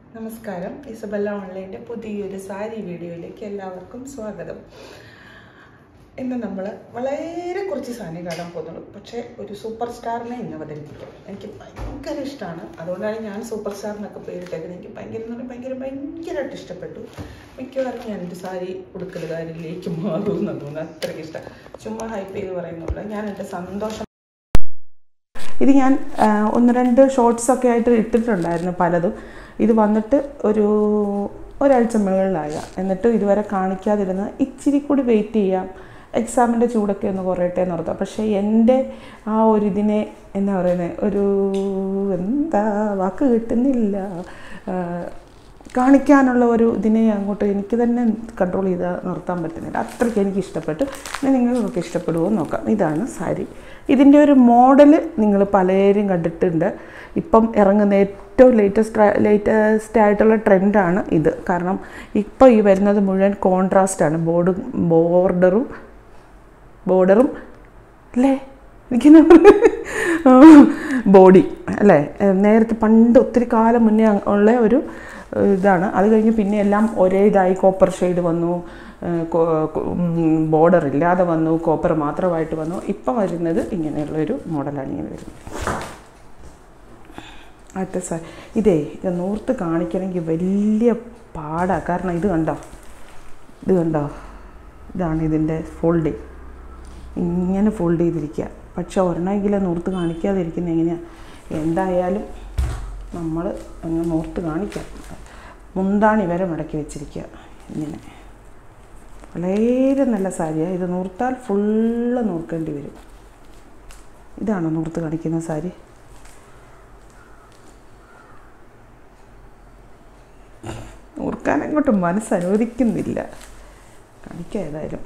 നമസ്കാരം ഇസബല്ല ഓൺലൈൻ്റെ പുതിയൊരു സാരി വീഡിയോയിലേക്ക് എല്ലാവർക്കും സ്വാഗതം ഇന്ന് നമ്മൾ വളരെ കുറച്ച് സാധനം കാണാൻ പോകുന്നുള്ളൂ പക്ഷേ ഒരു സൂപ്പർ സ്റ്റാറിനെ ഇന്ന് അവതരിപ്പിക്കും എനിക്ക് ഭയങ്കര ഇഷ്ടമാണ് അതുകൊണ്ടാണ് ഞാൻ സൂപ്പർ സ്റ്റാറിനൊക്കെ പേരിട്ടേക്കുന്നത് എനിക്ക് ഭയങ്കര എന്ന് പറഞ്ഞാൽ ഭയങ്കര ഭയങ്കരമായിട്ട് ഇഷ്ടപ്പെട്ടു മിക്കവാറും ഞാൻ എൻ്റെ സാരി ഉടുക്കലുകാരിലേക്ക് മാറുമെന്ന് തോന്നുന്നു അത്രയ്ക്ക് ഇഷ്ടം ചുമ്മാ ഹൈപ്പ് ചെയ്ത് പറയുന്നില്ല ഞാൻ എൻ്റെ സന്തോഷം ഇത് ഞാൻ ആ, ഒന്ന് രണ്ട് ഷോർട്സ് ഒക്കെ ആയിട്ട് ഇട്ടിട്ടുണ്ടായിരുന്നു പലതും ഇത് വന്നിട്ട് ഒരു ഒരാഴ്ച മുകളിലായ എന്നിട്ട് ഇതുവരെ കാണിക്കാതിരുന്ന് ഇച്ചിരി കൂടി വെയിറ്റ് ചെയ്യാം എക്സാമിൻ്റെ ചൂടൊക്കെ ഒന്ന് കുറയട്ടെ എന്ന് ഓർത്താം പക്ഷേ എൻ്റെ ആ ഒരു ഇതിനെ എന്താ പറയുന്നത് ഒരു എന്താ വാക്ക് കിട്ടുന്നില്ല ആ, കാണിക്കാനുള്ള ഒരു ഇതിനെ അങ്ങോട്ട് എനിക്ക് തന്നെ കൺട്രോൾ ചെയ്ത് നിർത്താൻ പറ്റുന്നില്ല അത്രയ്ക്ക് എനിക്ക് ഇഷ്ടപ്പെട്ടു ഇനി നിങ്ങൾക്കൊക്കെ ഇഷ്ടപ്പെടുമോ എന്ന് നോക്കാം ഇതാണ് സാരി ഇതിൻ്റെ ഒരു മോഡൽ നിങ്ങൾ പലരും കണ്ടിട്ടുണ്ട് ഇപ്പം ഇറങ്ങുന്ന ഏറ്റവും ലേറ്റസ്റ്റ് ലേറ്റസ്റ്റ് ആയിട്ടുള്ള ട്രെൻഡാണ് ഇത് കാരണം ഇപ്പോൾ ഈ വരുന്നത് മുഴുവൻ കോൺട്രാസ്റ്റാണ് ബോർഡ് ബോർഡറും ബോർഡറും അല്ലേ എനിക്കെന്നാ ബോഡി അല്ലേ നേരത്തെ പണ്ട് ഒത്തിരി കാലം മുന്നേ ഉള്ള ഒരു ഇതാണ് അത് കഴിഞ്ഞ് പിന്നെ എല്ലാം ഒരേ ഇതായി കോപ്പർ ഷെയ്ഡ് വന്നു ബോർഡർ ഇല്ലാതെ വന്നു കോപ്പർ മാത്രമായിട്ട് വന്നു ഇപ്പം വരുന്നത് ഇങ്ങനെയുള്ളൊരു മോഡലാണ് ഇങ്ങനെ വരുന്നത് അടുത്ത സാർ ഇതേ ഇത് നൂർത്ത് കാണിക്കണമെങ്കിൽ വലിയ പാടാണ് കാരണം ഇത് കണ്ടോ ഇത് കണ്ടോ ഇതാണ് ഇതിൻ്റെ ഫോൾഡിങ് ഇങ്ങനെ ഫോൾഡ് ചെയ്തിരിക്കുക പക്ഷെ ഒരെണ്ണമെങ്കിലും നൂർത്ത് കാണിക്കാതിരിക്കുന്നത് എങ്ങനെയാണ് എന്തായാലും നമ്മൾ അങ്ങ് നൂർത്ത് കാണിക്കാം മുന്താണി വരെ മടക്കി വെച്ചിരിക്കുക ഇങ്ങനെ വളരെ നല്ല സാരിയാണ് ഇത് നൂർത്താൽ ഫുള്ള് നൂർക്കേണ്ടി വരും ഇതാണോ നൂർത്ത് കാണിക്കുന്ന സാരി നൂർക്കാൻ അങ്ങോട്ട് മനസ്സനുവദിക്കുന്നില്ല കാണിക്കാം ഏതായാലും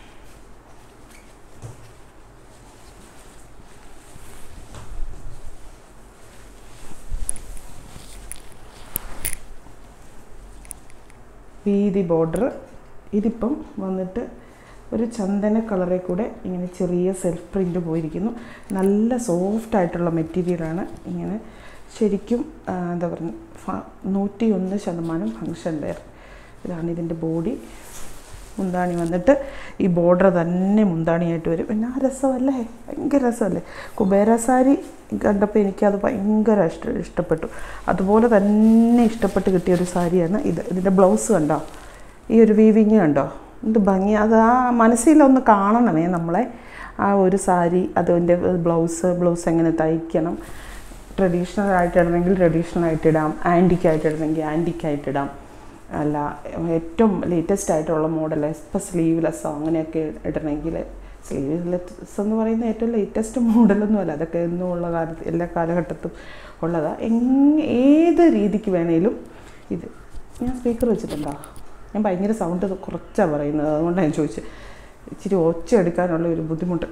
വീതി ബോർഡർ ഇതിപ്പം വന്നിട്ട് ഒരു ചന്ദന കളറിൽ കൂടെ ഇങ്ങനെ ചെറിയ സെൽഫ് പ്രിൻ്റ് പോയിരിക്കുന്നു നല്ല സോഫ്റ്റ് ആയിട്ടുള്ള മെറ്റീരിയലാണ് ഇങ്ങനെ ശരിക്കും ആ, എന്താ പറയുക ഫ- നൂറ്റി ഒന്ന് ശതമാനം ഫങ്ഷൻ വെയർ ഇതാണ് ഇതിൻ്റെ ബോഡി മുന്താണി വന്നിട്ട് ഈ ബോർഡർ തന്നെ മുന്താണിയായിട്ട് വരും പിന്നെ ആ രസമല്ലേ ഭയങ്കര രസമല്ലേ കുബേര സാരി കണ്ടപ്പോൾ എനിക്കത് ഭയങ്കര ഇഷ്ട ഇഷ്ടപ്പെട്ടു അതുപോലെ തന്നെ ഇഷ്ടപ്പെട്ട് കിട്ടിയ ഒരു സാരിയാണ് ഇത് ഇതിൻ്റെ ബ്ലൗസ് കണ്ടോ ഈ ഒരു വീവിങ് കണ്ടോ എന്ത് ഭംഗി അത് ആ മനസ്സിലൊന്ന് കാണണമേ നമ്മളെ ആ ഒരു സാരി അതിൻ്റെ ബ്ലൗസ് ബ്ലൗസ് എങ്ങനെ തയ്ക്കണം ട്രഡീഷണൽ ആയിട്ട് ഇടണമെങ്കിൽ ട്രഡീഷണൽ ആയിട്ട് ഇടാം ആൻറ്റിക് ആയിട്ട് ഇടണമെങ്കിൽ ആൻറ്റിക് ആയിട്ട് ഇടാം അല്ല ഏറ്റവും ലേറ്റസ്റ്റ് ആയിട്ടുള്ള മോഡൽ ഇപ്പം സ്ലീവ്ലെസ്സോ അങ്ങനെയൊക്കെ ഇടണമെങ്കിൽ സ്ലീവ്ലെസ് എന്ന് പറയുന്ന ഏറ്റവും ലേറ്റസ്റ്റ് മോഡലൊന്നും അല്ല അതൊക്കെ എന്നും ഉള്ള കാലത്ത് എല്ലാ കാലഘട്ടത്തും ഉള്ളതാണ് എങ് ഏത് രീതിക്ക് വേണേലും ഇത് ഞാൻ സ്പീക്കർ വെച്ചിട്ടുണ്ടോ ഞാൻ ഭയങ്കര സൗണ്ട് കുറച്ചാണ് പറയുന്നത് അതുകൊണ്ടാണ് ഞാൻ ചോദിച്ചത് ഇച്ചിരി ഒച്ച എടുക്കാനുള്ള ഒരു ബുദ്ധിമുട്ട്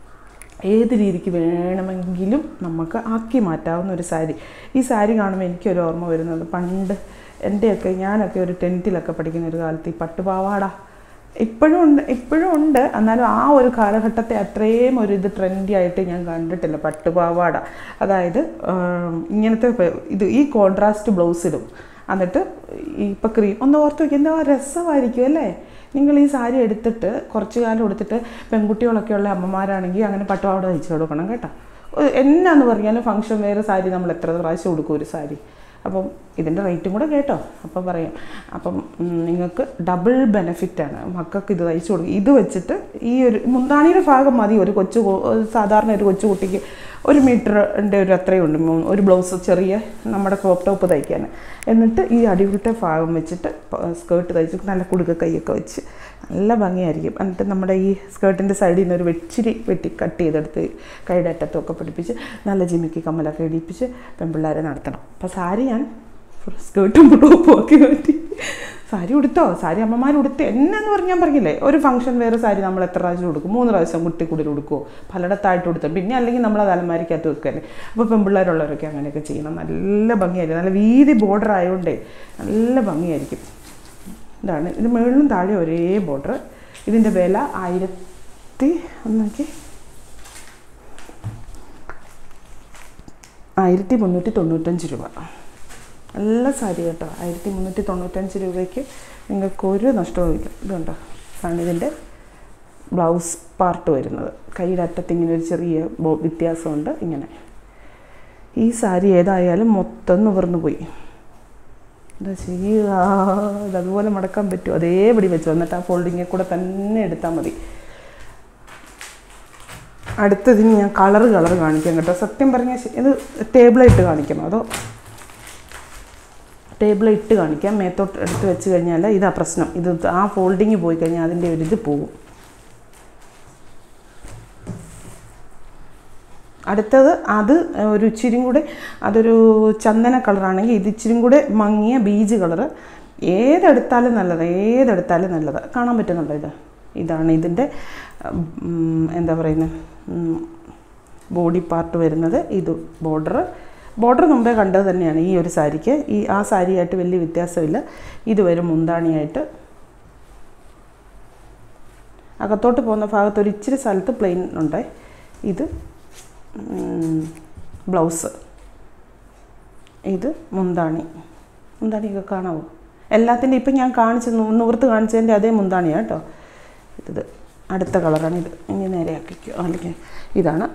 ഏത് രീതിക്ക് വേണമെങ്കിലും നമുക്ക് ആക്കി മാറ്റാവുന്ന ഒരു സാരി ഈ സാരി കാണുമ്പോൾ എനിക്കൊരു ഓർമ്മ വരുന്നത് പണ്ട് എൻ്റെയൊക്കെ ഞാനൊക്കെ ഒരു ടെൻത്തിലൊക്കെ പഠിക്കുന്ന ഒരു കാലത്ത് ഈ പട്ടുപാവാട ഇപ്പോഴും ഉണ്ട് ഇപ്പോഴും ഉണ്ട് എന്നാലും ആ ഒരു കാലഘട്ടത്തെ അത്രയും ഒരു ഇത് ട്രെൻഡി ആയിട്ട് ഞാൻ കണ്ടിട്ടില്ല പട്ടുപാവാട അതായത് ആം, ഇങ്ങനത്തെ പ- ഇത് ഈ കോൺട്രാസ്റ്റ് ബ്ലൗസിലും എന്നിട്ട് ഈ ഇപ്പം ക്രീം ഒന്ന് ഓർത്ത് വയ്ക്കുക എന്താ രസമായിരിക്കും അല്ലേ നിങ്ങൾ ഈ സാരി എടുത്തിട്ട് കുറച്ച് കാലം എടുത്തിട്ട് പെൺകുട്ടികളൊക്കെ ഉള്ള അമ്മമാരാണെങ്കിൽ അങ്ങനെ പട്ടുപാവാട തയ്ച്ചു കൊടുക്കണം കേട്ടോ ഒരു എന്നാന്ന് പറഞ്ഞാലും ഫംഗ്ഷൻ വേറെ സാരി നമ്മൾ എത്ര പ്രാവശ്യം കൊടുക്കും ഒരു സാരി അപ്പം ഇതിൻ്റെ റേറ്റും കൂടെ കേട്ടോ അപ്പം പറയാം അപ്പം ഉം, നിങ്ങൾക്ക് ഡബിൾ ബെനിഫിറ്റാണ് മക്കൾക്ക് ഇത് തയ്ച്ചു കൊടുക്കും ഇത് വെച്ചിട്ട് ഈ ഒരു മുന്താണിയുടെ ഭാഗം മതി ഒരു കൊച്ചു കു- ഒരു സാധാരണ ഒരു കൊച്ചു കുട്ടിക്ക് ഒരു മീറ്ററിൻ്റെ ഒരു അത്രയും ഉണ്ട് മൂ- ഒരു ബ്ലൗസ് ചെറിയ നമ്മുടെ ക്രോപ്പ് ടോപ്പ് തയ്ക്കാൻ എന്നിട്ട് ഈ അടിവിലത്തെ ഭാഗം വെച്ചിട്ട് സ്കേർട്ട് തയ്ച്ച് നല്ല കുടുക്ക കൈയൊക്കെ വെച്ച് നല്ല ഭംഗിയായിരിക്കും എന്നിട്ട് നമ്മുടെ ഈ സ്കേർട്ടിൻ്റെ സൈഡിൽ നിന്ന് ഒരു വെച്ചിരി വെട്ടി കട്ട് ചെയ്തെടുത്ത് കൈയുടെ അറ്റത്തൊക്കെ പിടിപ്പിച്ച് നല്ല ജിമിക്ക് കമ്മലൊക്കെ ഇടിപ്പിച്ച് പെൺപിള്ളേരെ നടത്തണം അപ്പോൾ സാരി ഞാൻ സ്കേർട്ടും ടോപ്പും ഒക്കെ മാറ്റി സാരി ഉടുത്തോ സാരി അമ്മമാർ ഉടുത്ത് എന്നെന്ന് പറഞ്ഞ് ഞാൻ പറഞ്ഞില്ലേ ഒരു ഫംഗ്ഷൻ വേറെ സാരി നമ്മൾ എത്ര പ്രാവശ്യം ഉടുക്കും മൂന്ന് പ്രാവശ്യം കുട്ടിക്കൂടിൽ ഉടുക്കുമോ പലയിടത്തായിട്ട് ഉടുത്തും പിന്നെ അല്ലെങ്കിൽ നമ്മൾ അത് അലമാരിക്കകത്ത് വെക്കല്ലേ അപ്പോൾ പെൺപിള്ളേരുള്ളവരൊക്കെ അങ്ങനെയൊക്കെ ചെയ്യണം നല്ല ഭംഗിയായിരിക്കും നല്ല വീതി ബോർഡർ ആയതുകൊണ്ടേ നല്ല ഭംഗിയായിരിക്കും ഇതാണ് ഇത് മുകളിലും താഴെ ഒരേ ബോർഡർ ഇതിൻ്റെ വില ആയിരത്തി ഒന്നാക്കി ആയിരത്തി മുന്നൂറ്റി തൊണ്ണൂറ്റഞ്ച് രൂപ നല്ല സാരി കേട്ടോ ആയിരത്തി മുന്നൂറ്റി തൊണ്ണൂറ്റഞ്ച് രൂപയ്ക്ക് നിങ്ങൾക്ക് ഒരു നഷ്ടവുമില്ല ഇതുണ്ടോ ആണ് ഇതിൻ്റെ ബ്ലൗസ് പാർട്ട് വരുന്നത് കൈയുടെ അറ്റത്ത് ഇങ്ങനെ ഒരു ചെറിയ ബോ- വ്യത്യാസമുണ്ട് ഇങ്ങനെ ഈ സാരി ഏതായാലും മൊത്തം നിവർന്നു പോയി എന്താ ചെയ്യുക ഇത് അതുപോലെ മടക്കാൻ പറ്റുമോ അതേപടി വെച്ചു എന്നിട്ട് ആ ഫോൾഡിങ്ങിൽ കൂടെ തന്നെ എടുത്താൽ മതി അടുത്തതിന് ഞാൻ കളറ് കളർ കാണിക്കാം കേട്ടോ സത്യം പറഞ്ഞാൽ ശ- ഇത് ടേബിളിട്ട് കാണിക്കണം അതോ ടേബിൾ ഇട്ട് കാണിക്കാം മേത്തോട്ട് എടുത്ത് വെച്ച് കഴിഞ്ഞാൽ ഇതാ പ്രശ്നം ഇത് ആ ഫോൾഡിങ് പോയി കഴിഞ്ഞാൽ അതിൻ്റെ ഒരു ഇത് പോകും അടുത്തത് അത് ഒരു ഇച്ചിരി കൂടെ അതൊരു ചന്ദന കളറാണെങ്കിൽ ഇത് ഇച്ചിരി കൂടെ മങ്ങിയ ബീജ് കളറ് ഏതെടുത്താലും നല്ലത് ഏതെടുത്താലും നല്ലത് കാണാൻ പറ്റുന്നുണ്ടോ ഇത് ഇതാണ് ഇതിൻ്റെ ഉം, എന്താ പറയുന്നത് ബോഡി പാർട്ട് വരുന്നത് ഇത് ബോർഡർ ബോർഡർ മുമ്പേ കണ്ടത് തന്നെയാണ് ഈ ഒരു സാരിക്ക് ഈ ആ സാരിയായിട്ട് വലിയ വ്യത്യാസമില്ല ഇത് വരും മുന്താണിയായിട്ട് അകത്തോട്ട് പോകുന്ന ഭാഗത്ത് ഒരു ഇച്ചിരി സ്ഥലത്ത് പ്ലെയിൻ ഉണ്ട് ഇത് ബ്ലൗസ് ഇത് മുന്താണി മുന്താണിയൊക്കെ കാണാവോ എല്ലാത്തിൻ്റെ ഇപ്പം ഞാൻ കാണിച്ച നൂ- നൂർത്ത് കാണിച്ചതിൻ്റെ അതേ മുന്താണിയാണ് കേട്ടോ ഇത് അടുത്ത കളറാണ് ഇത് ഇനി നേരെ ആക്കിക്കോ അല്ലെങ്കിൽ ഇതാണ്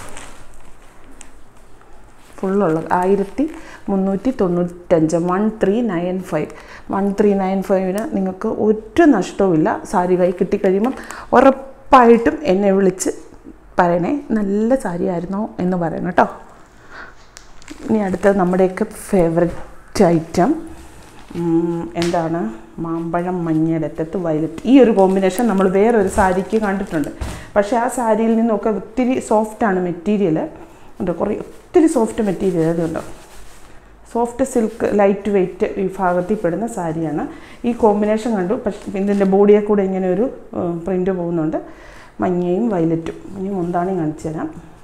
ഫുള്ളുള്ളത് ആയിരത്തി മുന്നൂറ്റി തൊണ്ണൂറ്റഞ്ച് one three nine five one three nine ഫൈവിന് നിങ്ങൾക്ക് ഒരു നഷ്ടവുമില്ല സാരി കൈ കിട്ടിക്കഴിയുമ്പം ഉറപ്പായിട്ടും എന്നെ വിളിച്ച് പറയണേ നല്ല സാരി ആയിരുന്നോ എന്ന് പറയണം കേട്ടോ ഇനി അടുത്തത് നമ്മുടെയൊക്കെ ഫേവററ്റ് ഐറ്റം എന്താണ് മാമ്പഴം മഞ്ഞടറ്റത്ത് വയലറ്റ് ഈ ഒരു കോമ്പിനേഷൻ നമ്മൾ വേറൊരു സാരിക്ക് കണ്ടിട്ടുണ്ട് പക്ഷേ ആ സാരിയിൽ നിന്നൊക്കെ ഒത്തിരി സോഫ്റ്റാണ് മെറ്റീരിയൽ ഉണ്ട് കുറേ ഒത്തിരി സോഫ്റ്റ് മെറ്റീരിയൽ അതുണ്ടോ സോഫ്റ്റ് സിൽക്ക് ലൈറ്റ് വെയ്റ്റ് വിഭാഗത്തിൽ പെടുന്ന സാരിയാണ് ഈ കോമ്പിനേഷൻ കണ്ടു പക്ഷേ ഇതിൻ്റെ ബോഡിയെ കൂടെ ഇങ്ങനെ ഒരു പ്രിൻ്റ് പോകുന്നുണ്ട് മഞ്ഞയും വയലറ്റും ഇനി മുന്താണി കാണിച്ചു തരാം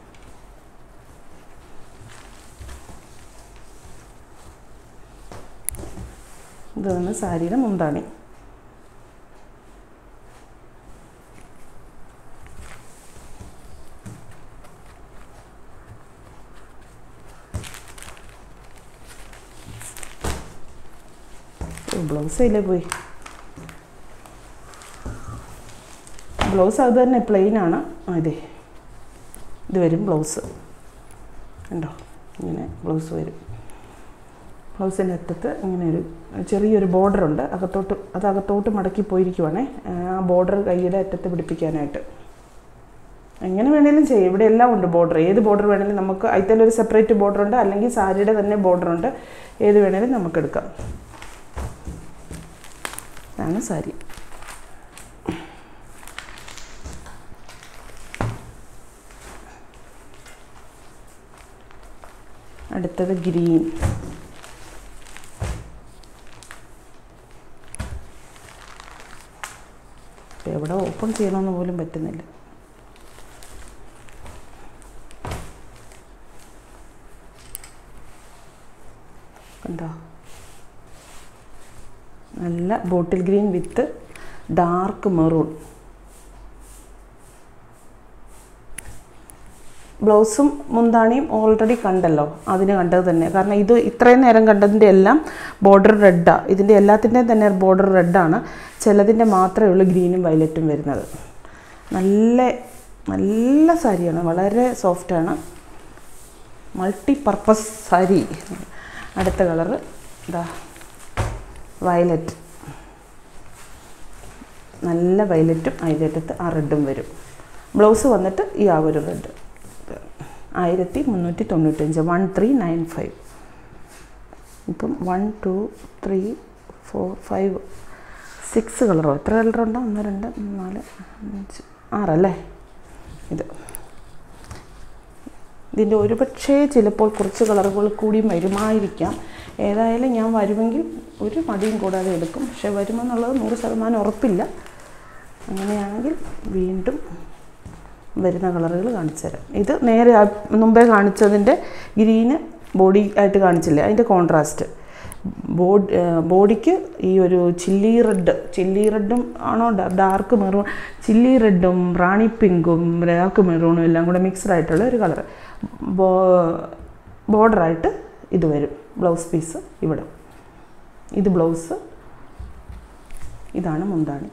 ഇതാണ് സാരിയുടെ മുന്താണി ബ്ലൗസ് അതിലേ പോയി ബ്ലൗസ് അത് തന്നെ പ്ലെയിൻ ആണ് അതെ ഇത് വരും ബ്ലൗസ് ഉണ്ടോ ഇങ്ങനെ ബ്ലൗസ് വരും ബ്ലൗസിൻ്റെ അറ്റത്ത് ഇങ്ങനെ ഒരു ചെറിയൊരു border ഉണ്ട് അകത്തോട്ട് അത് അകത്തോട്ട് മടക്കി പോയിരിക്കുവാണേ ആ ബോർഡർ കൈയുടെ അറ്റത്ത് പിടിപ്പിക്കാനായിട്ട് എങ്ങനെ വേണേലും ചെയ്യും ഇവിടെ എല്ലാം ഉണ്ട് ബോർഡർ ഏത് ബോർഡർ വേണേലും നമുക്ക് അതിലൊരു സെപ്പറേറ്റ് ബോർഡർ ഉണ്ട് അല്ലെങ്കിൽ സാരിയുടെ തന്നെ ബോർഡർ ഉണ്ട് ഏത് വേണേലും നമുക്ക് എടുക്കാം ഇതാണ് സാരി അടുത്തത് ഗ്രീൻ എവിടെ ഓപ്പൺ ചെയ്യണമെന്ന് പോലും പറ്റുന്നില്ല കണ്ടോ നല്ല bottle green with dark maroon ബ്ലൗസും മുന്താണിയും ഓൾറെഡി കണ്ടല്ലോ അതിന് കണ്ടത് തന്നെ കാരണം ഇത് ഇത്രയും നേരം കണ്ടതിൻ്റെ എല്ലാം ബോർഡർ റെഡാണ് ഇതിൻ്റെ എല്ലാത്തിൻ്റെയും തന്നെ ബോർഡർ റെഡാണ് ചിലതിൻ്റെ മാത്രമേ ഉള്ളൂ ഗ്രീനും വയലറ്റും വരുന്നത് നല്ല നല്ല സാരിയാണ് വളരെ സോഫ്റ്റാണ് മൾട്ടി പർപ്പസ് സാരി അടുത്ത കളറ് ഇതാ വയലറ്റ് നല്ല വയലറ്റും അതിൻ്റെ ആ റെഡും വരും ബ്ലൗസ് വന്നിട്ട് ഈ ആ ഒരു റെഡ് ആയിരത്തി മുന്നൂറ്റി തൊണ്ണൂറ്റഞ്ച് വൺ ത്രീ നയൻ ഫൈവ് ഇപ്പം one two three four five six കളറോ എത്ര കളറുണ്ടോ ഒന്ന് രണ്ട് മൂന്ന് നാല് അഞ്ച് ആറല്ലേ ഇത് ഇതിൻ്റെ ഒരുപക്ഷേ ചിലപ്പോൾ കുറച്ച് കളറുകൾ കൂടിയും വരുമായിരിക്കാം ഏതായാലും ഞാൻ വരുമെങ്കിൽ ഒരു മടിയും കൂടാതെ എടുക്കും പക്ഷെ വരുമെന്നുള്ളത് നൂറ് ശതമാനം ഉറപ്പില്ല അങ്ങനെയാണെങ്കിൽ വീണ്ടും വരുന്ന കളറുകൾ കാണിച്ചു തരാം ഇത് നേരെ ആ മുമ്പേ കാണിച്ചതിൻ്റെ ഗ്രീന് ബോഡി ആയിട്ട് കാണിച്ചില്ലേ അതിൻ്റെ കോൺട്രാസ്റ്റ് ബോഡി ബോഡിക്ക് ഈ ഒരു ചില്ലി റെഡ് ചില്ലി റെഡും ആണോ ഡാർക്ക് മെറൂൺ ചില്ലി റെഡും റാണി പിങ്കും ഡാർക്ക് മെറൂണും എല്ലാം കൂടെ മിക്സ്ഡ് ആയിട്ടുള്ള ഒരു കളർ ബോ ബോർഡറായിട്ട് ഇത് വരും ബ്ലൗസ് പീസ് ഇവിടെ ഇത് ബ്ലൗസ് ഇതാണ് മുന്താണി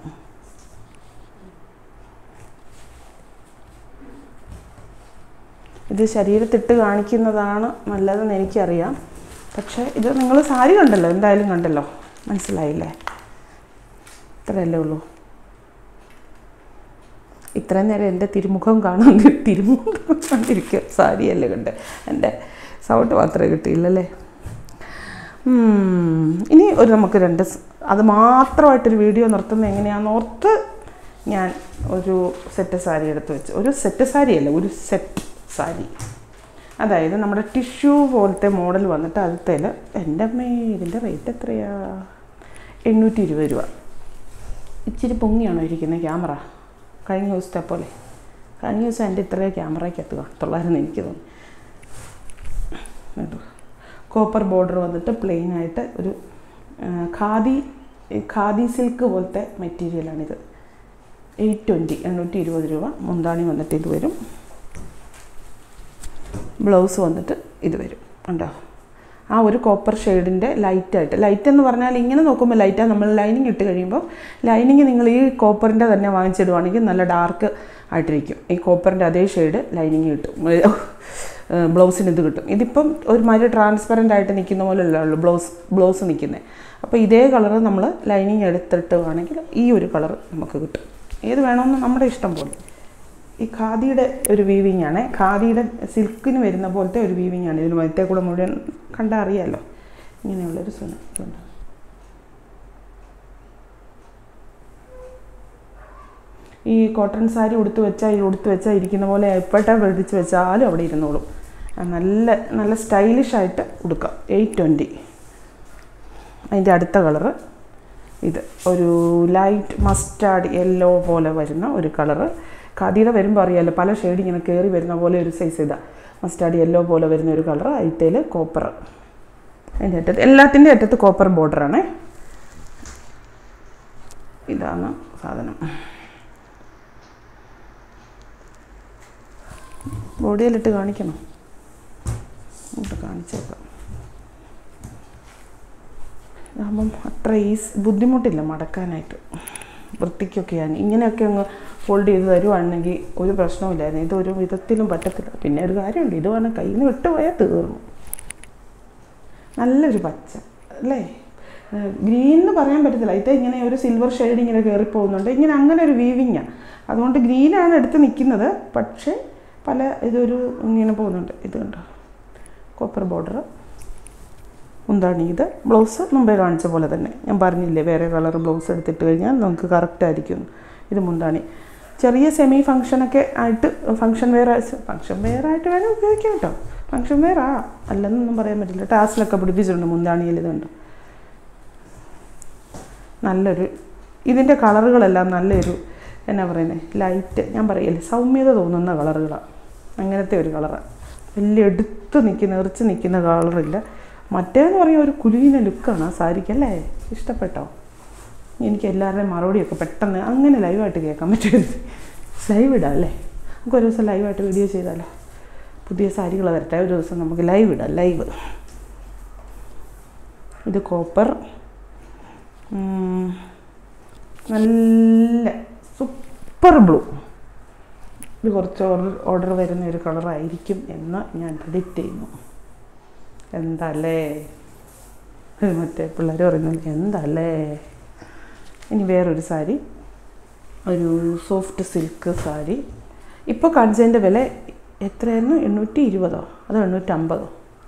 ഇത് ശരീരത്തിട്ട് കാണിക്കുന്നതാണ് നല്ലതെന്ന് എനിക്കറിയാം പക്ഷേ ഇത് നിങ്ങൾ സാരി കണ്ടല്ലോ എന്തായാലും കണ്ടല്ലോ മനസ്സിലായില്ലേ ഇത്രയല്ലേ ഉള്ളൂ ഇത്രയും നേരം എൻ്റെ തിരുമുഖം കാണാൻ തിരുമുഖം കണ്ടിരിക്കുക സാരിയല്ലേ കണ്ട് എൻ്റെ സൗണ്ട് മാത്രമേ കിട്ടിയില്ലല്ലേ ഉം, ഇനി ഒരു നമുക്ക് രണ്ട് സ്- അത് മാത്രമായിട്ടൊരു വീഡിയോ നിർത്തുന്നത് എങ്ങനെയാണെന്ന് ഓർത്ത് ഞാൻ ഒരു സെറ്റ് സാരി എടുത്ത് വെച്ച് ഒരു സെറ്റ് സാരിയല്ല ഒരു സെറ്റ് സാരി അതായത് നമ്മുടെ ടിഷ്യൂ പോലത്തെ മോഡൽ വന്നിട്ട് അതിൽ എൻ്റെ അമ്മേ ഇതിൻ്റെ റേറ്റ് എത്രയാ എണ്ണൂറ്റി ഇരുപത് രൂപ ഇച്ചിരി പൊങ്ങിയാണോ ഇരിക്കുന്നത് ക്യാമറ കഴിഞ്ഞ ദിവസത്തെ പോലെ കഴിഞ്ഞ ദിവസം എൻ്റെ ഇത്രയോ ക്യാമറയ്ക്കകത്ത് കാണത്തുള്ളായിരുന്നു എനിക്ക് തോന്നി കേട്ടോ കോപ്പർ ബോർഡർ വന്നിട്ട് പ്ലെയിൻ ആയിട്ട് ഒരു ആ, ഖാദി ഖാദി സിൽക്ക് പോലത്തെ മെറ്റീരിയലാണിത് എയ്റ്റ് ട്വൻറ്റി എണ്ണൂറ്റി ഇരുപത് രൂപ മുന്താണി വന്നിട്ട് ഇത് വരും ബ്ലൗസ് വന്നിട്ട് ഇത് വരും ഉണ്ടോ ആ ഒരു കോപ്പർ ഷെയ്ഡിൻ്റെ ലൈറ്റായിട്ട് ലൈറ്റ് എന്ന് പറഞ്ഞാൽ ഇങ്ങനെ നോക്കുമ്പോൾ ലൈറ്റാണ് നമ്മൾ ലൈനിങ് ഇട്ട് കഴിയുമ്പോൾ ലൈനിങ് നിങ്ങൾ ഈ കോപ്പറിൻ്റെ തന്നെ വാങ്ങിച്ചിടുവാണെങ്കിൽ നല്ല ഡാർക്ക് ആയിട്ടിരിക്കും ഈ കോപ്പറിൻ്റെ അതേ ഷെയ്ഡ് ലൈനിങ് കിട്ടും ബ്ലൗസിന് ഇത് കിട്ടും ഇതിപ്പം ഒരുമാതിരി ട്രാൻസ്പെറൻ്റ് ആയിട്ട് നിൽക്കുന്ന പോലെയല്ല ഉള്ളൂ ബ്ലൗസ് ബ്ലൗസ് നിൽക്കുന്നത് അപ്പോൾ ഇതേ കളറ് നമ്മൾ ലൈനിങ് എടുത്തിട്ട് വേണമെങ്കിൽ ഈ ഒരു കളർ നമുക്ക് കിട്ടും ഏത് വേണമെന്ന് നമ്മുടെ ഇഷ്ടം പോലെ ഈ ഖാദിയുടെ ഒരു വീവിങ് ആണ് ഖാദിയുടെ സിൽക്കിന് വരുന്ന പോലത്തെ ഒരു വീവിങ് ആണ് ഇതിന് മറ്റേ കൂടെ മുഴുവൻ കണ്ടാൽ അറിയാമല്ലോ ഇങ്ങനെയുള്ളൊരു സുന ഇതുണ്ട് ഈ കോട്ടൺ സാരി ഉടുത്ത് വെച്ചാൽ ഈ ഉടുത്ത് വെച്ചാൽ ഇരിക്കുന്ന പോലെ എപ്പോഴത്തെ വെടിച്ച് വെച്ചാലും അവിടെ ഇരുന്നോളും ആ നല്ല നല്ല സ്റ്റൈലിഷ് ആയിട്ട് ഉടുക്കാം എയ്റ്റ് ട്വൻറ്റി അതിൻ്റെ അടുത്ത കളറ് ഇത് ഒരു ലൈറ്റ് മസ്റ്റാർഡ് യെല്ലോ പോലെ വരുന്ന ഒരു കളറ് ഖാദിയുടെ വരുമ്പോൾ അറിയാമല്ലോ പല ഷെയ്ഡ് ഇങ്ങനെ കയറി വരുന്ന പോലെ ഒരു സൈസ് ഇതാ മസ്റ്റാർഡ് യെല്ലോ പോലെ വരുന്ന ഒരു കളർ അയിട്ടയിൽ കോപ്പർ അതിൻ്റെ അറ്റത്ത് എല്ലാത്തിൻ്റെ അറ്റത്ത് കോപ്പർ ബോർഡറാണ് ഇതാണ് സാധനം ബോഡിയിലിട്ട് കാണിക്കണം ഇങ്ങോട്ട് കാണിച്ചേക്കാം ഇതാകുമ്പം അത്ര ഈസ് ബുദ്ധിമുട്ടില്ല മടക്കാനായിട്ട് വൃത്തിക്കൊക്കെയാണ് ഇങ്ങനെയൊക്കെ അങ്ങ് ഫോൾഡ് ചെയ്ത് തരുവാണെങ്കിൽ ഒരു പ്രശ്നമില്ലായിരുന്നു ഇതൊരു വിധത്തിലും പറ്റത്തില്ല പിന്നെ ഒരു കാര്യമുണ്ട് ഇത് വേണം കയ്യിൽ നിന്ന് വിട്ടുപോയാൽ തീർന്നു നല്ലൊരു പച്ച അല്ലേ ഗ്രീൻ എന്ന് പറയാൻ പറ്റത്തില്ല ഇത് ഇങ്ങനെ ഒരു സിൽവർ ഷെയ്ഡ് ഇങ്ങനെ കയറി പോകുന്നുണ്ട് ഇങ്ങനെ അങ്ങനെ ഒരു വീവിങ്ങാണ് അതുകൊണ്ട് ഗ്രീനാണ് എടുത്ത് നിൽക്കുന്നത് പക്ഷേ പല ഇതൊരു ഇങ്ങനെ പോകുന്നുണ്ട് ഇത് കണ്ടോ കോപ്പർ ബോർഡർ മുന്താണി ഇത് ബ്ലൗസ് മുമ്പേ കാണിച്ച പോലെ തന്നെ ഞാൻ പറഞ്ഞില്ലേ വേറെ കളർ ബ്ലൗസ് എടുത്തിട്ട് കഴിഞ്ഞാൽ നമുക്ക് കറക്റ്റ് ആയിരിക്കും ഇത് മുന്താണി ചെറിയ സെമി ഫങ്ഷനൊക്കെ ആയിട്ട് ഫങ്ഷൻ വെയർ ഫങ്ഷൻ വെയർ ആയിട്ട് വേണം ഉപയോഗിക്കാം കേട്ടോ ഫങ്ഷൻ വെയർ ആ അല്ലെന്നൊന്നും പറയാൻ പറ്റില്ല ടാസിലൊക്കെ പിടിപ്പിച്ചിട്ടുണ്ട് മുന്താണിയിൽ ഇതുണ്ട് നല്ലൊരു ഇതിൻ്റെ കളറുകളെല്ലാം നല്ലൊരു എന്നാ പറയുന്നത് ലൈറ്റ് ഞാൻ പറയില്ലേ സൗമ്യത തോന്നുന്ന കളറുകളാണ് അങ്ങനത്തെ ഒരു കളറാണ് വലിയ എടുത്ത് നിൽക്കുന്ന എറിച്ച് നിൽക്കുന്ന കളറില്ല മറ്റേന്ന് പറഞ്ഞാൽ ഒരു കുലുവിന ലുക്കാണ് ആ സാരിക്ക് അല്ലേ ഇഷ്ടപ്പെട്ടോ എനിക്ക് എല്ലാവരുടെയും മറുപടിയൊക്കെ പെട്ടെന്ന് അങ്ങനെ ലൈവായിട്ട് കേൾക്കാൻ പറ്റരുത് ലൈവ് ഇടാം അല്ലേ നമുക്ക് ഒരു ദിവസം ലൈവായിട്ട് വീഡിയോ ചെയ്താലോ പുതിയ സാരികൾ വരട്ടെ ഒരു ദിവസം നമുക്ക് ലൈവ് ഇടാം ലൈവ് ഇത് കോപ്പർ നല്ല സൂപ്പർ ബ്ലൂ ഇത് കുറച്ച് ഓർഡർ ഓർഡർ വരുന്ന ഒരു കളറായിരിക്കും എന്ന് ഞാൻ പ്രിഡിക്റ്റ് ചെയ്യുന്നു എന്തല്ലേ ഇത് മറ്റേ പിള്ളേർ പറയുന്നത് എന്തല്ലേ ഇനി വേറൊരു സാരി ഒരു സോഫ്റ്റ് സിൽക്ക് സാരി ഇപ്പോൾ കാണിച്ചതിൻ്റെ വില എത്രയായിരുന്നു എണ്ണൂറ്റി ഇരുപതോ അതോ എണ്ണൂറ്റമ്പതോ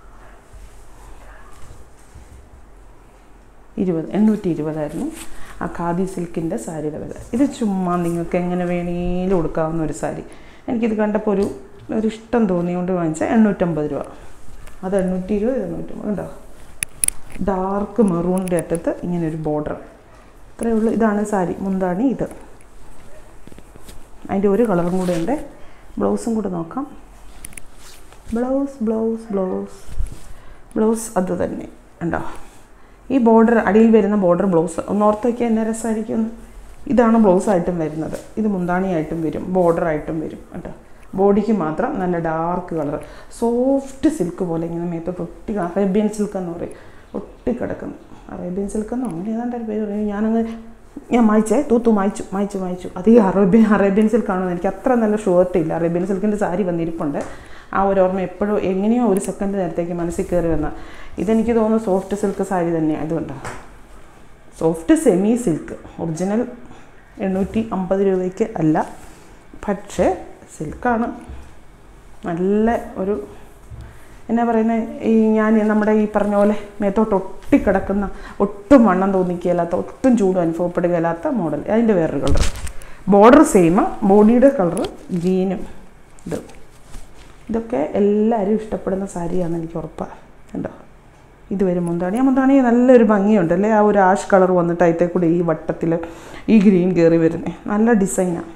ഇരുപത് എണ്ണൂറ്റി ഇരുപതായിരുന്നു ആ ഖാദി സിൽക്കിൻ്റെ സാരിയുടെ വില ഇത് ചുമ്മാ നിങ്ങൾക്ക് എങ്ങനെ വേണേലും കൊടുക്കാവുന്ന ഒരു സാരി എനിക്കിത് കണ്ടപ്പോൾ ഒരു ഒരു ഇഷ്ടം തോന്നിയുകൊണ്ട് വാങ്ങിച്ച എണ്ണൂറ്റമ്പത് രൂപ അത് എണ്ണൂറ്റി ഇരുപത് എണ്ണൂറ്റമ്പത് ഉണ്ടോ ഡാർക്ക് മെറൂണിൻ്റെ അറ്റത്ത് ഇങ്ങനെ ഒരു ബോർഡർ ഇത്രയേ ഉള്ളൂ ഇതാണ് സാരി മുന്താണി ഇത് അതിൻ്റെ ഒരു കളറും കൂടെ ഉണ്ട് ബ്ലൗസും കൂടെ നോക്കാം ബ്ലൗസ് ബ്ലൗസ് ബ്ലൗസ് ബ്ലൗസ് അത് തന്നെ ഉണ്ടോ ഈ ബോർഡർ അടിയിൽ വരുന്ന ബോർഡർ ബ്ലൗസ് ഒന്ന് ഓർത്ത് വയ്ക്കാൻ എന്നെ രസമായിരിക്കും ഇതാണ് ബ്ലൗസ് ആയിട്ടും വരുന്നത് ഇത് മുന്താണിയായിട്ടും വരും ബോർഡർ ആയിട്ടും വരും കേട്ടോ ബോഡിക്ക് മാത്രം നല്ല ഡാർക്ക് കളർ സോഫ്റ്റ് സിൽക്ക് പോലെ ഇങ്ങനെ മേത്തോട്ട് ഒട്ടി അറേബ്യൻ സിൽക്ക് എന്ന് പറയും ഒട്ടി കിടക്കുന്നു അറേബ്യൻ സിൽക്ക് എന്നോ അങ്ങനെ ഏതാണ്ട് ഒരു പേര് പറയും ഞാനങ്ങ് ഞാൻ മായ്ച്ചേ തൂത്തു മായ്ച്ചു മായ്ച്ചു മായ്ച്ചു അത് ഈ അറേബ്യൻ അറേബ്യൻ സിൽക്കാണെന്ന് എനിക്ക് അത്ര നല്ല ഷുവർട്ട് ഇല്ല അറേബ്യൻ സിൽക്കിൻ്റെ സാരി വന്നിരിപ്പുണ്ട് ആ ഒരു ഓർമ്മ എപ്പോഴും എങ്ങനെയോ ഒരു സെക്കൻഡ് നേരത്തേക്ക് മനസ്സിൽ കയറി വന്ന ഇതെനിക്ക് തോന്നുന്നു സോഫ്റ്റ് സിൽക്ക് സാരി തന്നെയാണ് ഇതുകൊണ്ടാണ് സോഫ്റ്റ് സെമി സിൽക്ക് ഒറിജിനൽ എണ്ണൂറ്റി അമ്പത് രൂപയ്ക്ക് അല്ല പക്ഷേ സിൽക്കാണ് നല്ല ഒരു എന്നാ പറയുന്നത് ഈ ഞാൻ നമ്മുടെ ഈ പറഞ്ഞ പോലെ മേത്തോട്ട് ഒട്ടിക്കിടക്കുന്ന ഒട്ടും വണ്ണം തോന്നിക്കുകയില്ലാത്ത ഒട്ടും ചൂടും അനുഭവപ്പെടുകയില്ലാത്ത മോഡൽ അതിൻ്റെ വേറൊരു കളർ ബോർഡർ സെയിം ബോഡിയുടെ കളർ ഗ്രീനും ഇത് ഇതൊക്കെ എല്ലാവരും ഇഷ്ടപ്പെടുന്ന സാരിയാണെന്ന് എനിക്ക് ഉറപ്പാണ് കണ്ടോ ഇത് വരും മുന്താണി ആ മുന്താണി നല്ലൊരു ഭംഗിയുണ്ട് അല്ലേ ആ ഒരു ആഷ് കളർ വന്നിട്ട് അതിൻ്റെ കൂടെ ഈ വട്ടത്തിൽ ഈ ഗ്രീൻ കയറി വരുന്നത് നല്ല ഡിസൈനാണ്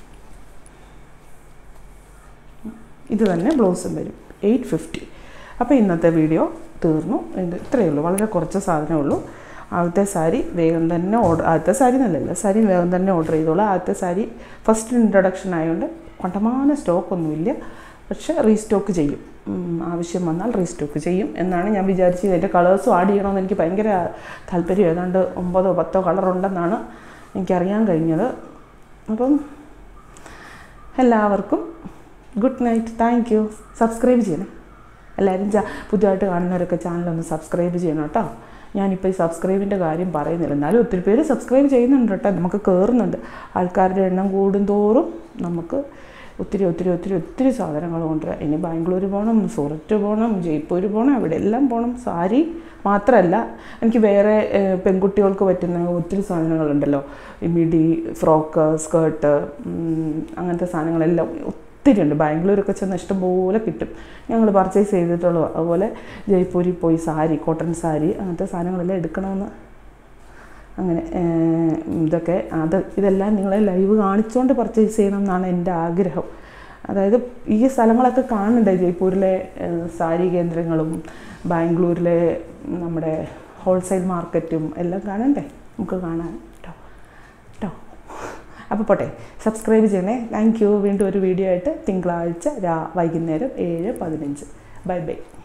ഇത് തന്നെ ബ്ലൗസും വരും എയ്റ്റ് ഫിഫ്റ്റി അപ്പോൾ ഇന്നത്തെ വീഡിയോ തീർന്നു ഇത് ഇത്രയേ ഉള്ളൂ വളരെ കുറച്ച് സാധനമേ ഉള്ളൂ ആദ്യത്തെ സാരി വേഗം തന്നെ ഓർഡർ ആദ്യത്തെ സാരി എന്നല്ലല്ല സാരി വേഗം തന്നെ ഓർഡർ ചെയ്തോളൂ ആദ്യത്തെ സാരി ഫസ്റ്റ് ഇൻട്രൊഡക്ഷൻ ആയതുകൊണ്ട് കണ്ടമാന സ്റ്റോക്കൊന്നുമില്ല പക്ഷേ റീസ്റ്റോക്ക് ചെയ്യും ഉം, ആവശ്യം വന്നാൽ റീസ്റ്റോക്ക് ചെയ്യും എന്നാണ് ഞാൻ വിചാരിച്ചത് എൻ്റെ കളേഴ്സും ആഡ് ചെയ്യണമെന്ന് എനിക്ക് ഭയങ്കര താല്പര്യം ഏതാണ്ട് ഒമ്പതോ പത്തോ കളറുണ്ടെന്നാണ് എനിക്കറിയാൻ കഴിഞ്ഞത് അപ്പം എല്ലാവർക്കും good night thank you subscribe ചെയ്യണേ എല്ലാവരും ചാ പുതിയതായിട്ട് കാണുന്നവരൊക്കെ ചാനലൊന്ന് സബ്സ്ക്രൈബ് ചെയ്യണം കേട്ടോ ഞാനിപ്പോൾ ഈ സബ്സ്ക്രൈബിൻ്റെ കാര്യം പറയുന്നില്ല എന്നാലും ഒത്തിരി പേര് സബ്സ്ക്രൈബ് ചെയ്യുന്നുണ്ട് കേട്ടോ നമുക്ക് കയറുന്നുണ്ട് ആൾക്കാരുടെ എണ്ണം കൂടുന്തോറും നമുക്ക് ഒത്തിരി ഒത്തിരി ഒത്തിരി ഒത്തിരി സാധനങ്ങൾ കൊണ്ടുവരാം ഇനി ബാംഗ്ലൂർ പോകണം സൂററ്റ് പോകണം ജയ്പൂർ പോകണം അവിടെ എല്ലാം പോകണം സാരി മാത്രമല്ല എനിക്ക് വേറെ ഏഹ്, പെൺകുട്ടികൾക്ക് പറ്റുന്ന ഒത്തിരി സാധനങ്ങളുണ്ടല്ലോ ഈ മിഡി ഫ്രോക്ക് സ്കേർട്ട് അങ്ങനത്തെ സാധനങ്ങളെല്ലാം ഒത്തിരി ഉണ്ട് ബാംഗ്ലൂരൊക്കെ ചെന്ന് ഇഷ്ടംപോലെ കിട്ടും ഞങ്ങൾ പർച്ചേസ് ചെയ്തിട്ടുള്ളൂ അതുപോലെ ജയ്പൂരിൽ പോയി സാരി കോട്ടൺ സാരി അങ്ങനത്തെ സാധനങ്ങളെല്ലാം എടുക്കണമെന്ന് അങ്ങനെ ഏഹ്, ഇതൊക്കെ അത് ഇതെല്ലാം നിങ്ങളെ ലൈവ് കാണിച്ചുകൊണ്ട് പർച്ചേസ് ചെയ്യണം എന്നാണ് എൻ്റെ ആഗ്രഹം അതായത് ഈ സ്ഥലങ്ങളൊക്കെ കാണണ്ടേ ജയ്പൂരിലെ ഏഹ്, സാരി കേന്ദ്രങ്ങളും ബാംഗ്ലൂരിലെ നമ്മുടെ ഹോൾസെയിൽ മാർക്കറ്റും എല്ലാം കാണണ്ടേ നമുക്ക് കാണാൻ കേട്ടോ കേട്ടോ അപ്പോൾ പോട്ടെ സബ്സ്ക്രൈബ് ചെയ്യണേ താങ്ക് യു വീണ്ടും ഒരു വീഡിയോ ആയിട്ട് തിങ്കളാഴ്ച രാ വൈകുന്നേരം ഏഴ് പതിനഞ്ച് ബൈ ബൈ